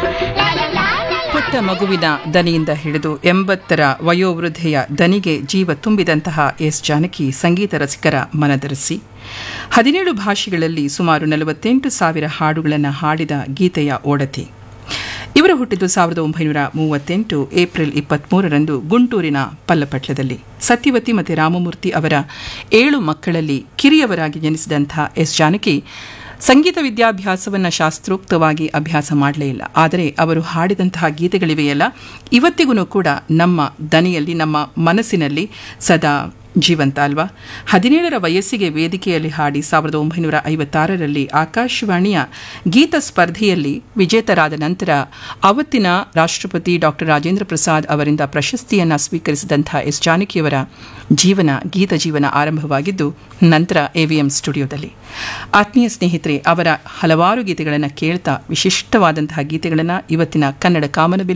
ಪುಟ್ಟ ಮಗುವಿನ ದನಿಯಿಂದ ಹಿಡಿದು ಎಂಬತ್ತರ ವಯೋವೃದ್ಧೆಯ ದನಿಗೆ ಜೀವ ತುಂಬಿದಂತಹ ಎಸ್ ಜಾನಕಿ ಸಂಗೀತ ರಸಿಕರ ಮನದರಿಸಿ ಹದಿನೇಳು ಭಾಷೆಗಳಲ್ಲಿ ಸುಮಾರು ನಲವತ್ತೆಂಟು ಸಾವಿರ ಹಾಡುಗಳನ್ನು ಹಾಡಿದ ಗೀತೆಯ ಓಡತಿ ಇವರು ಹುಟ್ಟಿದ್ದು ಸಾವಿರದ ಒಂಬೈನೂರ ಮೂವತ್ತೆಂಟು ಏಪ್ರಿಲ್ ಇಪ್ಪತ್ಮೂರರಂದು ಗುಂಟೂರಿನ ಪಲ್ಲಪಟ್ಲದಲ್ಲಿ ಸತ್ಯವತಿ ಮತ್ತು ರಾಮಮೂರ್ತಿ ಅವರ ಏಳು ಮಕ್ಕಳಲ್ಲಿ ಕಿರಿಯವರಾಗಿ ಜನಿಸಿದಂಥ ಎಸ್ ಜಾನಕಿ ಸಂಗೀತ ವಿದ್ಯಾಭ್ಯಾಸವನ್ನು ಶಾಸ್ತ್ರೋಕ್ತವಾಗಿ ಅಭ್ಯಾಸ ಮಾಡಲೇ ಇಲ್ಲ ಆದರೆ ಅವರು ಹಾಡಿದಂತಹ ಗೀತೆಗಳಿವೆಯಲ್ಲ ಇವತ್ತಿಗೂ ಕೂಡ ನಮ್ಮ ದನಿಯಲ್ಲಿ ನಮ್ಮ ಮನಸ್ಸಿನಲ್ಲಿ ಸದಾ ಜೀವಂತ ಅಲ್ವಾ ಹದಿನೇಳರ ವಯಸ್ಸಿಗೆ ವೇದಿಕೆಯಲ್ಲಿ ಹಾಡಿ ಸಾವಿರದ ಒಂಬೈನೂರ ಐವತ್ತಾರರಲ್ಲಿ ಆಕಾಶವಾಣಿಯ ಗೀತ ಸ್ಪರ್ಧೆಯಲ್ಲಿ ವಿಜೇತರಾದ ನಂತರ ಅವತ್ತಿನ ರಾಷ್ಟ್ರಪತಿ ಡಾಕ್ಟರ್ ರಾಜೇಂದ್ರ ಪ್ರಸಾದ್ ಅವರಿಂದ ಪ್ರಶಸ್ತಿಯನ್ನು ಸ್ವೀಕರಿಸಿದಂಥ ಎಸ್ ಜಾನಕಿಯವರ ಜೀವನ ಗೀತ ಜೀವನ ಆರಂಭವಾಗಿದ್ದು ನಂತರ ಎವಿಎಂ ಸ್ಟುಡಿಯೋದಲ್ಲಿ ಆತ್ಮೀಯ ಸ್ನೇಹಿತರೆ ಅವರ ಹಲವಾರು ಗೀತೆಗಳನ್ನು ಕೇಳ್ತಾ ವಿಶಿಷ್ಟವಾದಂತಹ ಗೀತೆಗಳನ್ನು ಇವತ್ತಿನ ಕನ್ನಡ ಕಾಮನಬಿಲ್ಲು